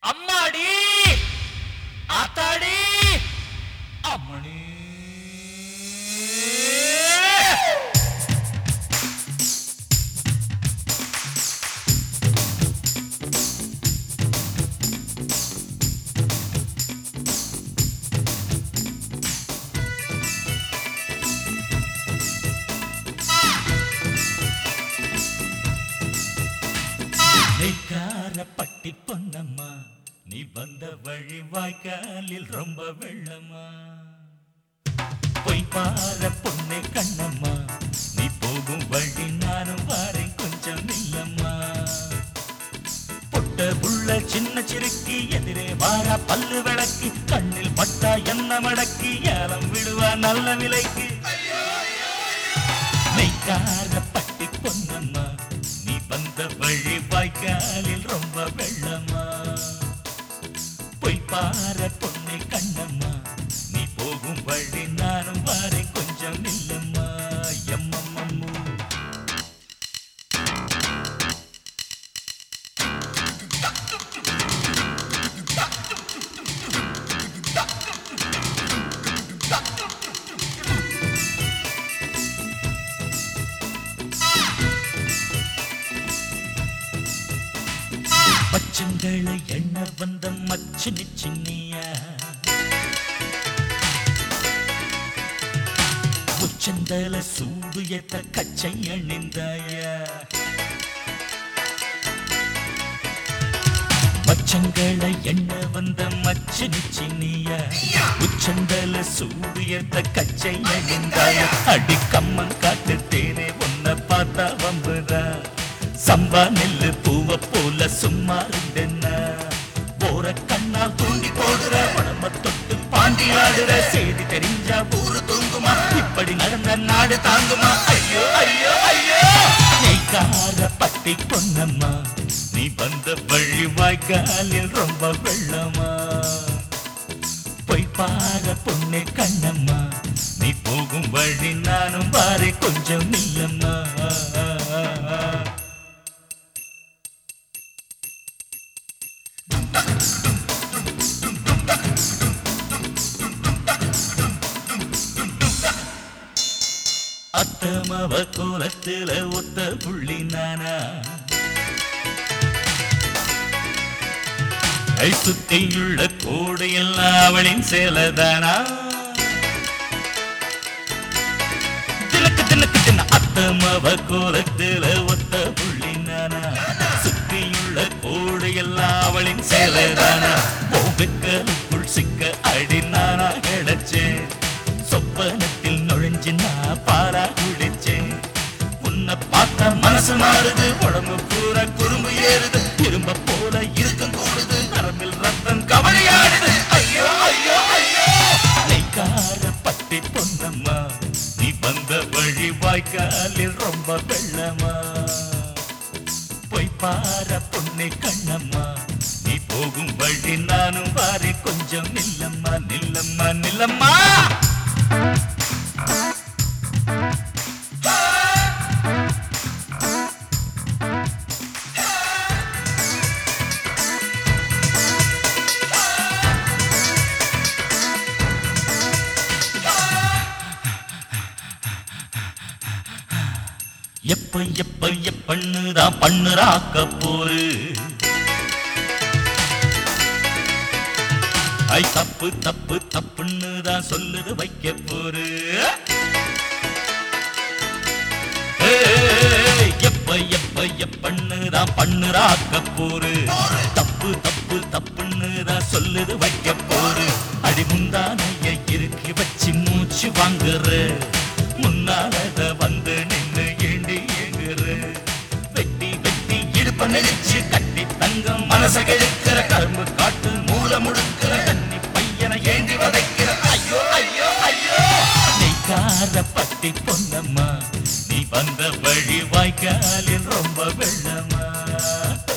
அம்மாடி ஆத்தாடி அம்மணி நெய்க்கார பட்டி பொன்னம்மா நீ வந்த வழி வாய்க்காலில் ரொம்ப வெள்ளம்மா பொய் பார பொண்ணு கண்ணம்மா நீ போகும் வழி நானும் வாரேன் கொஞ்சம் நில்லம்மா பொட்ட புள்ள சின்ன சிறுக்கி எதிரே வாரா பல்லு விளக்கி கண்ணில் பட்டா என்ன மடக்கி ஏலம் விடுவா நல்ல விலைக்கு நெய்க்கார பட்டி பொன்னம்மா நீ வந்த வழி வாய்க்காலில் ரொம்ப வெள்ளம்மா பொய் பார பொண்ணு கண்ணம்மா நீ போகும் வழி நானும் வாரேன் கொஞ்சம் நில்லம்மா எம்மம்மம்மூ பச்சங்களை எண்ண வந்த மச்சினி சின்னியா உச்சந்தல சூடு ஏத்த கச்சை அணிந்தாயா மச்சங்களை எண்ண வந்த மச்சினி சின்னியா உச்சந்தல சூடு ஏத்த கச்சை அணிந்தாயா அடி கம்மன் காட்டு தேனே உன்னை பார்த்தா வம்புதா சம்பா நெல்லு பூவ போல சும்மா இருந்தென்ன போற கண்ணால் தூண்டி போடுற உடம்ப தொட்டு பாண்டி ஆடுற செய்தி தெரிஞ்சா ஊரு தூங்குமா இப்படி நடந்த நாடு தாங்குமா ஐயோ ஐயோ ஐயோ நெய்க்கார பட்டி பொன்னம்மா நீ வந்த வழி வாய்க்காலில் ரொம்ப வெள்ளமா பொய் பார பொண்ணு கண்ணம்மா நீ போகும் வழி நானும் பாரு கொஞ்சம் இல்லம்மா அத்தமவ கோலத்துல ஒத்த புள்ளி நானா கை சுத்தியுள்ள கோடு எல்லாம் அவளின் சேலதானா தினக்கு தினக்கு தின அத்தமவ கோலத்துல ஒத்த புள்ளி நானா சுத்தியுள்ள கோடு எல்லாம் அவளின் சேலதானா போகுக்கலுக்குள் சிக்க அடி நானா கிடைச்சேன் சொப்பனத்தில் நுழைஞ்சு நான் பாரா குடிச்சேன் உன்னை பார்த்தா மனசு மாறுது உடம்பு பூரா குறும்பு ஏறுது திரும்ப போல இருக்கும் கூடுது நரம்பில் ரத்தம் கவலையாடுது ஐயோ ஐயோ ஐயோ நெய்க்கார பட்டி பொன்னம்மா நீ வந்த வழி வாய்க்காலில் ரொம்ப வெள்ளமா பொய் பார பொண்ணு கண்ணம்மா நீ போகும் வழி நானும் வாரி கொஞ்சம் நில்லம்மா நில்லம்மா நில்லம்மா எப்ப எப்ப எப்பண்ணுதான் பண்ணுறாக்க போரு ஐ தப்பு தப்பு தப்புன்னு தான் சொல்லுது வைக்க போரு ஏய், எப்ப எப்ப எப்பன்னு தான் பண்ணுறாக்க போரு தப்பு தப்பு தப்புன்னு தான் சொல்லுது வைக்க போரு அடி முந்தானைய இறுக்கி வச்சு மூச்சு வாங்குற முன்னாலத வந்து நின்னு ஏண்டி ஏங்குற வெட்டி வெட்டி இடுப்ப நெளிச்சு கட்டி தங்கம் மனச கெடுக்கிற கரும்பு காட்டு மூல முடுக்கிற தண்ணி பையனை ஏண்டி வதைக்கிற ஐயோ ஐயோ ஐயோ நெய்க்கார பட்டி பொன்னம்மா நீ வந்த வழி வாய்க்காலில் ரொம்ப வெள்ளமா